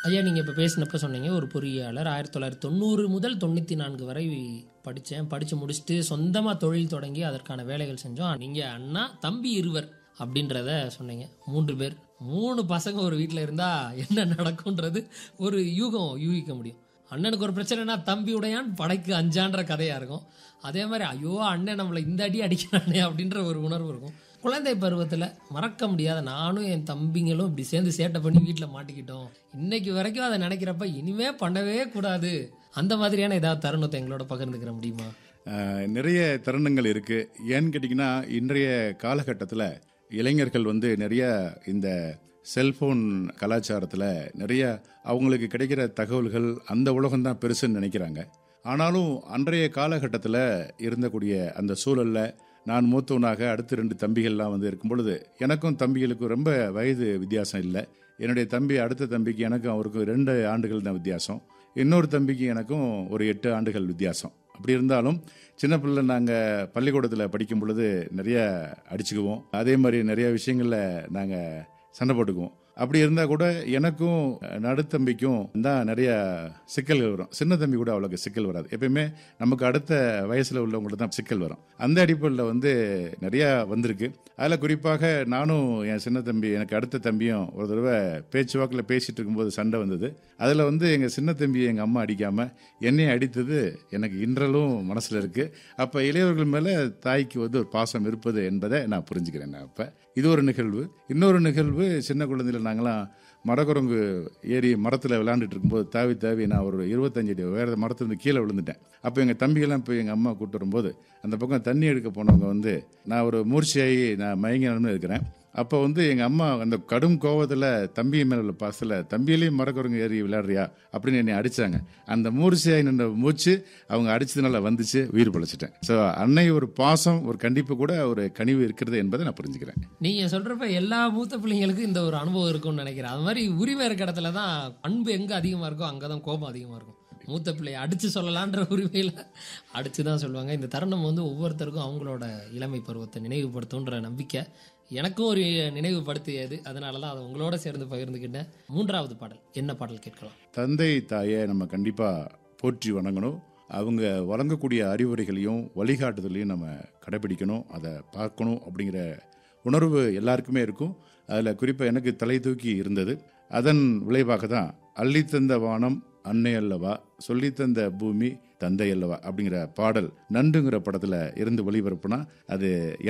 ஐயா நீங்கள் இப்போ பேசினப்ப சொன்னீங்க ஒரு பொறியாளர் ஆயிரத்தி தொள்ளாயிரத்தி தொண்ணூறு முதல் தொண்ணூற்றி நான்கு வரை படித்தேன் படித்து முடிச்சுட்டு சொந்தமாக தொழில் தொடங்கி அதற்கான வேலைகள் செஞ்சோம் நீங்கள் அண்ணா தம்பி இருவர் அப்படின்றத சொன்னீங்க மூன்று பேர் மூணு பசங்க ஒரு வீட்டில் இருந்தால் என்ன நடக்கும்ன்றது ஒரு யூகம் யூகிக்க முடியும் அண்ணனுக்கு ஒரு பிரச்சனைனா தம்பி உடையான் படைக்கு அஞ்சான்ற கதையாக இருக்கும் அதே மாதிரி ஐயோ அண்ணன் நம்மளை இந்த அடி அடிக்கிறானே அப்படின்ற ஒரு உணர்வு இருக்கும் குழந்தை பருவத்தில் மறக்க முடியாத நானும் என் தம்பிங்களும் இப்படி சேர்ந்து சேட்டை பண்ணி வீட்டில் மாட்டிக்கிட்டோம் இன்னைக்கு வரைக்கும் அதை நினைக்கிறப்ப இனிமே பண்ணவே கூடாது அந்த மாதிரியான ஏதாவது தருணத்தை எங்களோட பகிர்ந்துக்கிற முடியுமா ஆஹ், நிறைய தருணங்கள் இருக்கு ஏன்னு கேட்டிங்கன்னா இன்றைய காலகட்டத்தில் இளைஞர்கள் வந்து நிறைய இந்த செல்போன் கலாச்சாரத்தில் நிறைய அவங்களுக்கு கிடைக்கிற தகவல்கள் அந்த உலகம்தான் பெருசுன்னு நினைக்கிறாங்க ஆனாலும் அன்றைய காலகட்டத்தில் இருந்தக்கூடிய அந்த சூழல்ல நான் மூத்தவனாக அடுத்து ரெண்டு தம்பிகள்லாம் வந்து இருக்கும் பொழுது எனக்கும் தம்பிகளுக்கும் ரொம்ப வயது வித்தியாசம் இல்லை என்னுடைய தம்பி அடுத்த தம்பிக்கு எனக்கும் அவருக்கும் ரெண்டு ஆண்டுகள் தான் வித்தியாசம் இன்னொரு தம்பிக்கு எனக்கும் ஒரு எட்டு ஆண்டுகள் வித்தியாசம் அப்படி இருந்தாலும் சின்ன பிள்ளை நாங்கள் பள்ளிக்கூடத்தில் படிக்கும் பொழுது நிறைய அடிச்சுக்குவோம் அதே மாதிரி நிறைய விஷயங்களில் நாங்கள் சண்டை போட்டுக்குவோம் அப்படி இருந்தால் கூட எனக்கும் நடுத்தம்பிக்கும் தான் நிறைய சிக்கல்கள் வரும் சின்ன தம்பி கூட அவ்வளோக்கு சிக்கல் வராது எப்பயுமே நமக்கு அடுத்த வயசில் உள்ளவங்களுக்கு தான் சிக்கல் வரும் அந்த அடிப்படையில் வந்து நிறையா வந்திருக்கு அதில் குறிப்பாக நானும் என் சின்ன தம்பி எனக்கு அடுத்த தம்பியும் ஒரு தடவை பேச்சுவாக்கில் பேசிட்டு இருக்கும்போது சண்டை வந்தது அதில் வந்து எங்கள் சின்ன தம்பி எங்கள் அம்மா அடிக்காமல் என்னையும் அடித்தது எனக்கு இன்றலும் மனசில் இருக்குது அப்போ இளையவர்கள் மேலே தாய்க்கு வந்து ஒரு பாசம் இருப்பது என்பதை நான் புரிஞ்சுக்கிறேன் நான் அப்போ இது ஒரு நிகழ்வு இன்னொரு நிகழ்வு சின்ன குழந்தையில நாங்களாம் மரக்குரங்கு ஏறி மரத்தில் விளையாண்டுட்டு இருக்கும்போது தாவி தாவி நான் ஒரு இருபத்தஞ்சு அடி வேற மரத்துலேருந்து கீழே விழுந்துட்டேன் அப்போ எங்கள் தம்பிகள்லாம் போய் எங்கள் அம்மா கூப்பிட்டு வரும்போது அந்த பக்கம் தண்ணி எடுக்க போனவங்க வந்து நான் ஒரு மூர்ச்சியாகி நான் மயங்கி நடந்து இருக்கிறேன் அப்போ வந்து எங்கள் அம்மா அந்த கடும் கோவத்தில் தம்பி மேலே உள்ள பாசத்தில் தம்பியிலையும் மரக்குரங்கு ஏறி விளையாடுறியா அப்படின்னு என்னை அடித்தாங்க அந்த மூர்ச்சியாகி நின்ற மூச்சு அவங்க அடிச்சதுனால வந்துச்சு உயிர் பழச்சிட்டேன் ஸோ அன்னை ஒரு பாசம் ஒரு கண்டிப்பு கூட ஒரு கனிவு இருக்கிறது என்பதை நான் புரிஞ்சுக்கிறேன் நீங்கள் சொல்கிறப்ப எல்லா மூத்த பிள்ளைங்களுக்கும் இந்த ஒரு அனுபவம் இருக்கும்னு நினைக்கிறேன் அது மாதிரி உரிமை இருக்க இடத்துல தான் அன்பு எங்கே அதிகமாக இருக்கோ அங்கே தான் கோபம் அதிகமாக இருக்கும் மூத்த பிள்ளையை அடித்து சொல்லலான்ற உரிமையில் அடித்து தான் சொல்லுவாங்க இந்த தருணம் வந்து ஒவ்வொருத்தருக்கும் அவங்களோட இளமை பருவத்தை நினைவுபடுத்தும்ன்ற நம்பிக்கை எனக்கும் ஒரு நினைவுபடுத்தியது அதனால தான் அதை உங்களோட சேர்ந்து பகிர்ந்துக்கிட்டேன் மூன்றாவது பாடல் என்ன பாடல் கேட்கலாம் தந்தை தாயை நம்ம கண்டிப்பாக போற்றி வணங்கணும் அவங்க வழங்கக்கூடிய அறிவுரைகளையும் வழிகாட்டுதலையும் நம்ம கடைபிடிக்கணும் அதை பார்க்கணும் அப்படிங்கிற உணர்வு எல்லாருக்குமே இருக்கும் அதில் குறிப்பாக எனக்கு தலை தூக்கி இருந்தது அதன் விளைவாக தான் அள்ளித்தந்த வானம் அன்னை அல்லவா சொல்லித்தந்த பூமி தந்தை அல்லவா அப்படிங்கிற பாடல் நண்டுங்கிற படத்தில் இருந்து ஒளிபரப்புனா அது